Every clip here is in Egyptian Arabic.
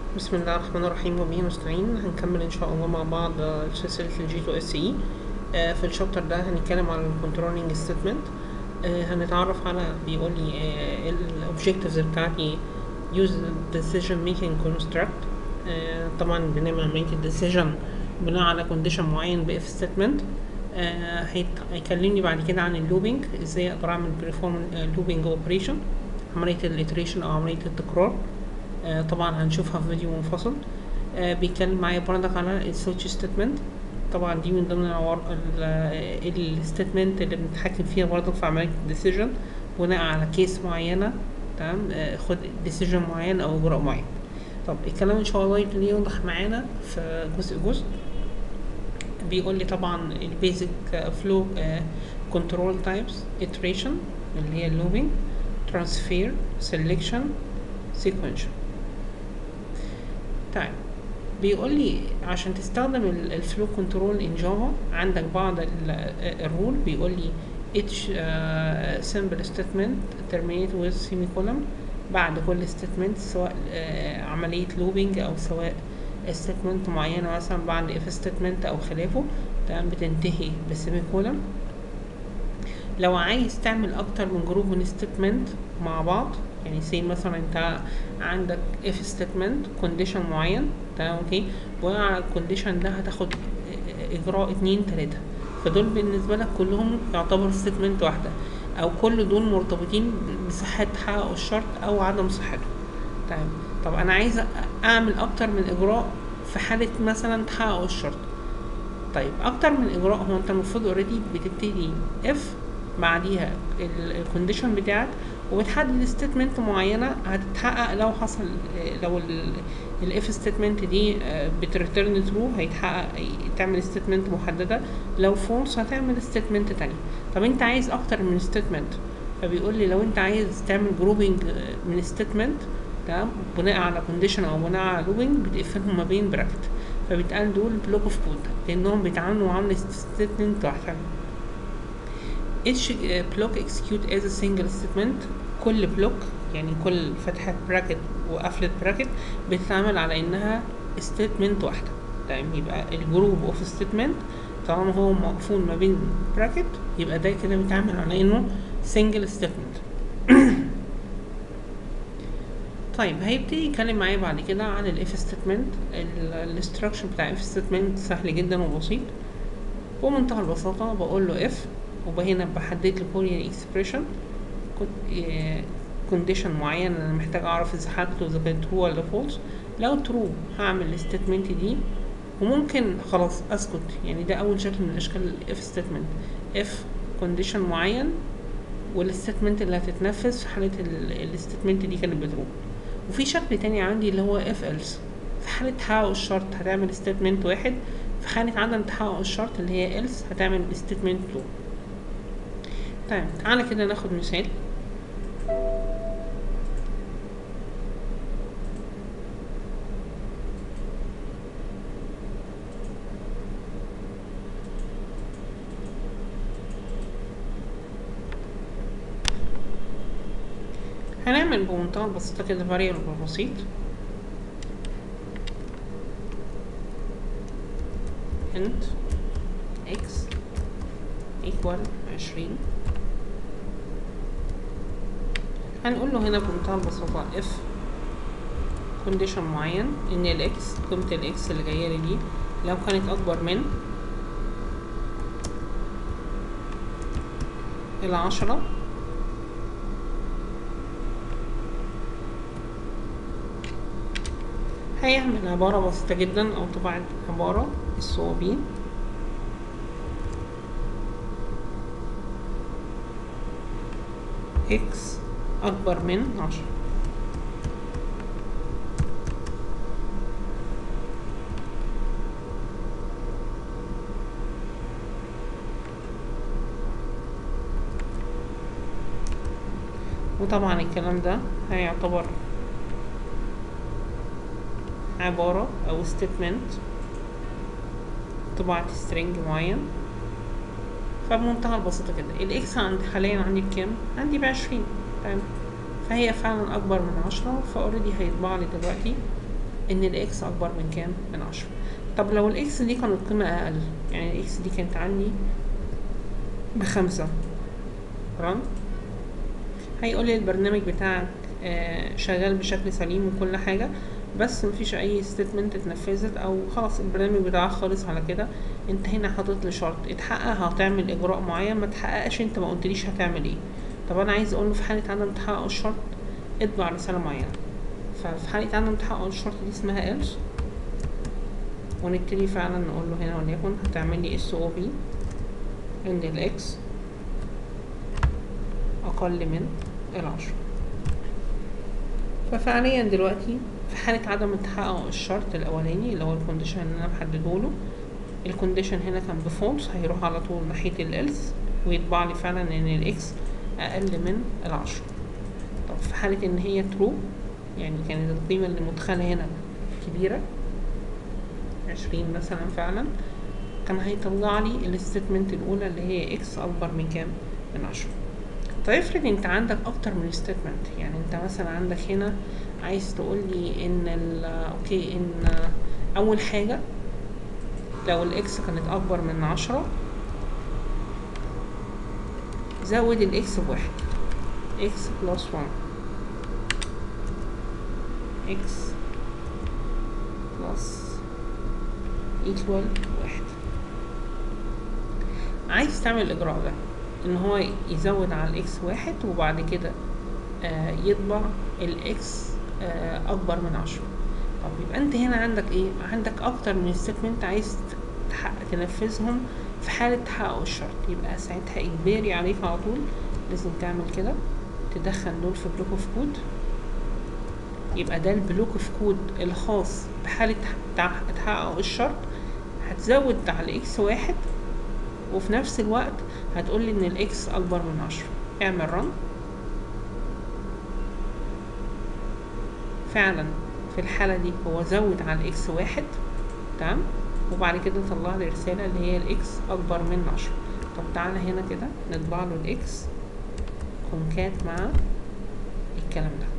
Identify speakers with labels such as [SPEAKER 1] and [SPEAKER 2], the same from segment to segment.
[SPEAKER 1] بسم الله الرحمن الرحيم وبه نستعين هنكمل ان شاء الله مع بعض آه، سلسلة الجي تو اس اي في الشابتر ده هنتكلم عن الكنترولينج ستيتمنت هنتعرف على بيقول لي ايه الاوبجكتيفز بتاعتي use decision making construct آه، طبعا بنعمل عملية الديسيجن بناء على كونديشن معين باف ستيتمنت هيكلمني بعد كده عن اللوبينج ازاي اقدر اعمل بريفورم لوبينج اوبريشن عملية الاتريشن او عملية التكرار آه، طبعا هنشوفها في فيديو منفصل آه، بيتكلم معايا برضك على السويتش ستيتمنت طبعا دي من ضمن الستيتمنت اللي بنتحكم فيها برضك في عملية الديسيجن بناء على كيس معينة تمام آه، خد ديسيجن معين او اجراء معين طب الكلام ان شاء الله يبتدي يوضح معانا في جزء جزء بيقول لي طبعا البيزك فلو كنترول تايبس iteration اللي هي اللوبينج transfer selection sequential طيب بيقول لي عشان تستخدم الفلو كنترول ان جافا عندك بعض الرول بيقول لي each uh, simple statement terminate with semicolon بعد كل statement سواء uh, عملية looping أو سواء statement معينة مثلا بعد if statement أو خلافه تمام بتنتهي بسيميكولن لو عايز تعمل أكتر من جروب من statement مع بعض يعني سي مثلا انت عندك if statement condition معين تمام اوكي بناء على الكونديشن ده هتاخد اجراء اتنين تلاتة فدول بالنسبة لك كلهم يعتبر ستيتمنت واحدة او كل دول مرتبطين بصحة تحقق الشرط او عدم صحته تمام طب انا عايز اعمل اكتر من اجراء في حالة مثلا تحقق الشرط طيب اكتر من اجراء هو انت المفروض اوريدي بتبتدي اف بعديها الكونديشن بتاعك وبتحدد ستيتمنت معينة هتتحقق لو حصل لو الاف ستيتمنت دي بتريتيرن ترو هيتحقق تعمل ستيتمنت محددة لو فولس هتعمل ستيتمنت تانية طب انت عايز اكتر من ستيتمنت فبيقول لي لو انت عايز تعمل جروبنج من ستيتمنت تمام بناء على كونديشن او بناء على لوبنج بتقفلهم ما بين براكت فبيتقال دول بلوك اوف كود لانهم بيتعاملوا معاملة ستيتمنت واحدة each block execute as a single statement كل بلوك يعني كل فتحة براكت وقفلة براكت بتتعامل على انها statement واحدة تمام يبقى الجروب اوف statement طالما هو مقفول ما بين براكت يبقى ده كده بيتعامل على انه single statement طيب هيبتدي يتكلم معايا بعد كده عن الاف ستيتمنت الاستراكشر بتاع اف ستيتمنت سهل جدا وبسيط بمنتهى البساطة بقول له اف وهنا بحدد له بوليان اكسبريشن كونديشن معين انا محتاج اعرف اذا حالته اذا كانت ترو ولا فولس لو ترو هعمل الستيتمنت دي وممكن خلاص اسكت يعني ده اول شكل من اشكال الاف ستيتمنت اف كونديشن معين والستيتمنت اللي هتتنفذ في حالة الستيتمنت دي كانت بترو وفي شكل تاني عندي اللي هو اف else في حالة تحقق الشرط هتعمل ستيتمنت واحد في حالة عدم تحقق الشرط اللي هي else هتعمل ستيتمنت 2 طيب تعالى كده ناخد مثال هنعمل بمنتهى البساطة كده variable بسيط int x equal عشرين هنقول له هنا بمنتهى البساطة if condition معين ان الاكس قيمة الاكس اللي جاية لي دي لو كانت اكبر من العشرة هيعمل عبارة بسيطة جدا او طبعا عبارة الصوابين x أكبر من عشرة وطبعا الكلام ده هيعتبر عبارة أو statement طباعة string معين فبمنتهى البساطة كده الإكس عند حاليا عندي بكام؟ عندي بعشرين تمام فهي فعلا أكبر من عشرة فأوريدي هيطبع لي دلوقتي ان الاكس اكبر من كام من عشرة طب لو الاكس دي كانت قيمة اقل يعني الاكس دي كانت عندي بخمسة رن هيقول لي البرنامج بتاعك آه، شغال بشكل سليم وكل حاجة بس مفيش اي ستيتمنت اتنفذت او خلاص البرنامج بتاعك خالص على كده انت هنا حاطط لي شرط اتحقق هتعمل اجراء معين ما تحققش انت ما قلتليش هتعمل ايه طب انا عايز اقول له في حالة عدم تحقق الشرط اطبع رسالة معينة ففي حالة عدم تحقق الشرط دي اسمها else ونبتدي فعلا نقول له هنا وليكن هتعمل لي اس او بي ان الاكس اقل من العشرة ففعليا دلوقتي في حالة عدم تحقق الشرط الأولاني اللي هو الكونديشن اللي أنا محدده له الكونديشن هنا كان بفولس هيروح على طول ناحية الإلس ويطبع لي فعلا إن الإكس أقل من العشرة طب في حالة إن هي ترو يعني كانت القيمة اللي مدخلة هنا كبيرة عشرين مثلا فعلا كان هيطلع لي الستيتمنت الأولى اللي هي إكس أكبر من كام؟ من عشرة طيب افرض انت عندك اكتر من ستيتمنت يعني انت مثلا عندك هنا عايز تقول لي ان ال اوكي ان اول حاجة لو الاكس كانت اكبر من عشرة زود الاكس بواحد اكس بلس وان اكس بلس ايكوال واحد عايز تعمل الاجراء ده ان هو يزود على الاكس واحد وبعد كده آه يطبع الاكس آه اكبر من عشرة طب يبقى انت هنا عندك ايه عندك اكتر من ستيتمنت عايز تحقق تنفذهم في حالة تحقق الشرط يبقى ساعتها اجباري عليك على طول لازم تعمل كده تدخل دول في بلوك اوف كود يبقى ده البلوك اوف كود الخاص بحالة تحقق الشرط هتزود على اكس واحد وفي نفس الوقت هتقول لي ان الاكس اكبر من عشرة اعمل رن فعلا في الحالة دي هو زود على الاكس واحد تمام وبعد كده طلع لي رسالة اللي هي الاكس اكبر من عشرة طب تعالى هنا كده نطبع له الاكس كونكات مع الكلام ده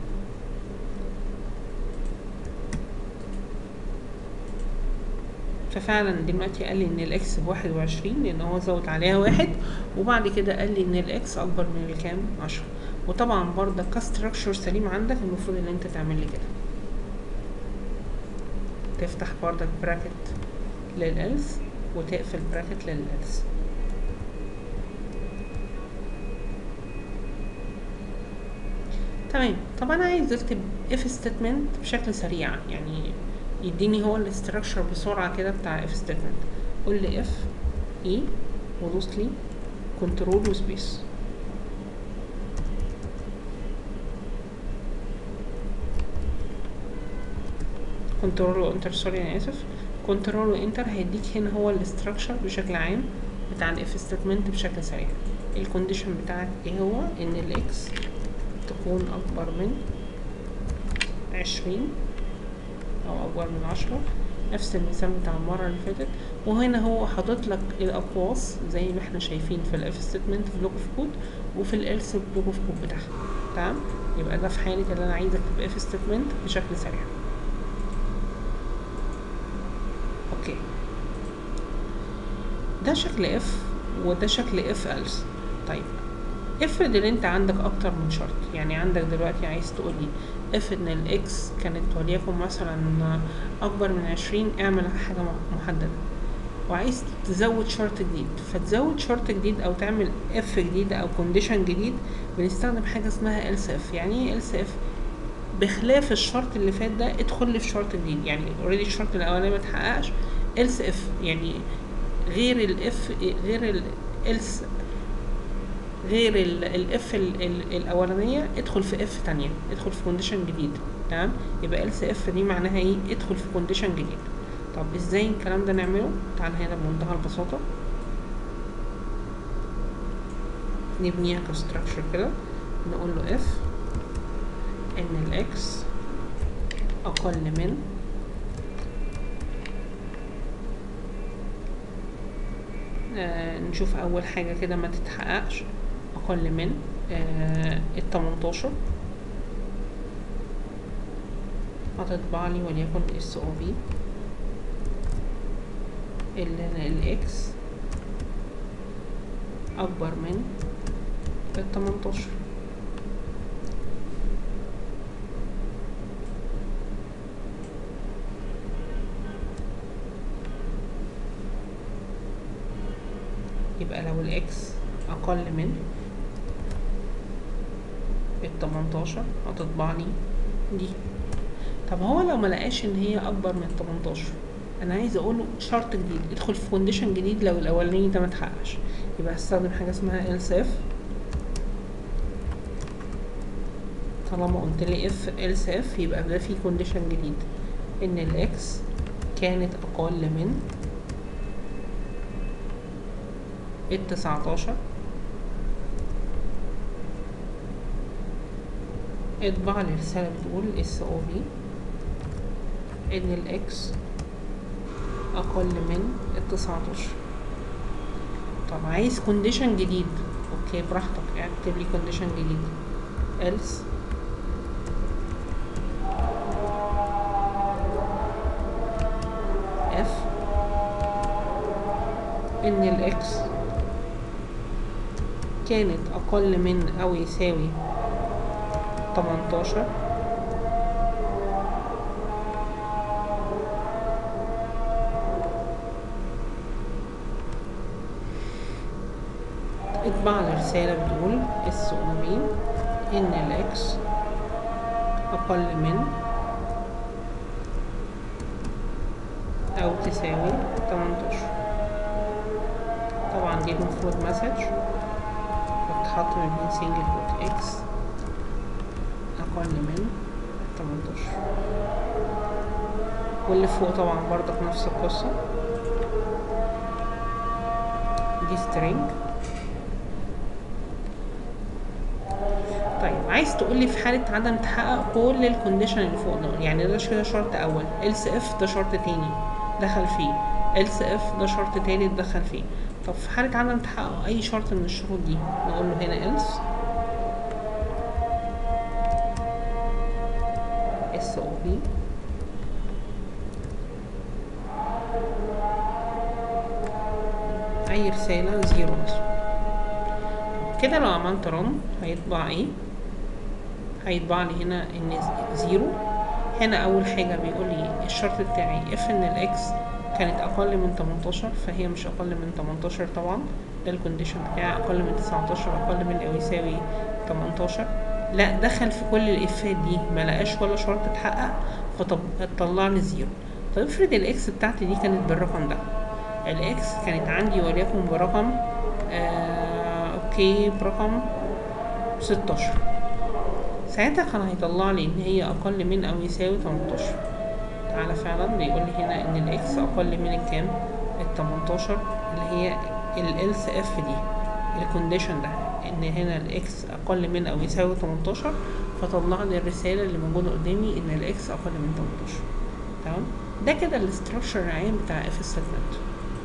[SPEAKER 1] ففعلا دلوقتي قال لي ان الاكس بواحد وعشرين لان هو زود عليها واحد وبعد كده قال لي ان الاكس اكبر من الكام عشرة وطبعا برضه كاستراكشر سليم عندك المفروض ان انت تعمل لي كده تفتح برضك براكت للالس وتقفل براكت للالس تمام طب انا عايز اكتب اف ستيتمنت بشكل سريع يعني يديني هو الاستراكشر بسرعة كده بتاع اف ستيتمنت قول لي اف اي ودوس لي كنترول وسبيس كنترول وانتر سوري انا اسف كنترول وانتر هيديك هنا هو الاستراكشر بشكل عام بتاع الاف ستيتمنت بشكل سريع الكونديشن بتاعك ايه هو ان الاكس تكون اكبر من عشرين او اكبر من عشرة نفس المثال بتاع المرة اللي فاتت وهنا هو حاطط لك الاقواس زي ما احنا شايفين في الاف ستيتمنت في بلوك اوف كود وفي الالس بلوك اوف كود بتاعها تمام يبقى ده في حالة اللي انا عايز اكتب اف ستيتمنت بشكل سريع اوكي ده شكل اف وده شكل اف الس طيب افرض ان انت عندك اكتر من شرط يعني عندك دلوقتي عايز تقول لي افرض ان الاكس كانت وليكن مثلا اكبر من عشرين اعمل حاجة محددة وعايز تزود شرط جديد فتزود شرط جديد او تعمل اف جديد او كونديشن جديد بنستخدم حاجة اسمها else if يعني ايه else if بخلاف الشرط اللي فات ده ادخل لي في شرط جديد يعني اوريدي الشرط الاولاني ما اتحققش else if يعني غير الاف غير ال else غير الاف الاولانيه ادخل في اف تانية ادخل في كونديشن جديد تمام يبقى else اف دي معناها ايه ادخل في كونديشن جديد طب ازاي الكلام ده نعمله تعال هنا بمنتهى البساطه نبنيها كستراكشر كده نقول له اف ان الاكس اقل من آه نشوف اول حاجه كده ما تتحققش اقل من آه التمنتاشر هتطبع لي وليكن اس او في الاكس اكبر من التمنتاشر يبقى لو الاكس اقل من التمنتاشر هتطبع لي دي طب هو لو ملقاش ان هي اكبر من التمنتاشر انا عايز اقوله شرط جديد ادخل في كونديشن جديد لو الاولاني ده متحققش يبقى هستخدم حاجه اسمها else if طالما قلت لي if else if يبقى ده في كونديشن جديد ان الاكس كانت اقل من التسعتاشر اطبع لي رسالة بتقول اس او في ان الاكس اقل من التسعتاشر طب عايز كونديشن جديد اوكي براحتك اكتب لي كونديشن جديد else f ان الاكس كانت اقل من او يساوي تمنتاشر اطبع لي رسالة بتقول اس او بي ان الاكس اقل من او تساوي تمنتاشر طبعا دي المفروض مسج بتتحط ما بين سنجل كوت اكس اقل من تمنتاشر واللي فوق طبعا برضك نفس القصة دي string طيب عايز تقول لي في حالة عدم تحقق كل الكونديشن اللي فوق دول يعني ده كده شرط أول else if ده شرط تاني دخل فيه else if ده شرط تالت دخل فيه طب في حالة عدم تحقق أي شرط من الشروط دي نقول له هنا else اس او بي أي رسالة زيرو مثلا كده لو عملت رن هيطبع ايه هيطبع لي هنا ان زيرو هنا اول حاجة بيقول لي الشرط بتاعي اف ان الاكس كانت اقل من 18 فهي مش اقل من 18 طبعا ده الكونديشن بتاعي اقل من 19 اقل من او يساوي 18 لا دخل في كل الافات دي ما لقاش ولا شرط اتحقق فطلع لي زيرو طب افرض الاكس بتاعتي دي كانت بالرقم ده الاكس كانت عندي وليكن برقم آه اوكي برقم 16 ساعتها كان هيطلع لي ان هي اقل من او يساوي 18 تعالى فعلا بيقول لي هنا ان الاكس اقل من الكام ال 18 اللي هي الالس اف دي الكونديشن ده ان هنا الاكس اقل من او يساوي 18 فطلع لي الرساله اللي موجوده قدامي ان الاكس اقل من 18 تمام ده كده الاستراكشر العام بتاع اف ستمنت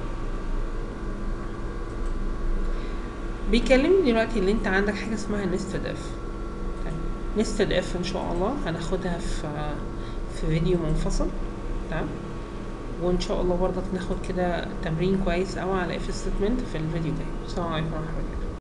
[SPEAKER 1] بيكلمني دلوقتي اللي انت عندك حاجه اسمها نستد اف نستد اف ان شاء الله هناخدها في في فيديو منفصل تمام وان شاء الله برضك ناخد كده تمرين كويس قوي على اف ستمنت في الفيديو ده السلام عليكم ورحمه الله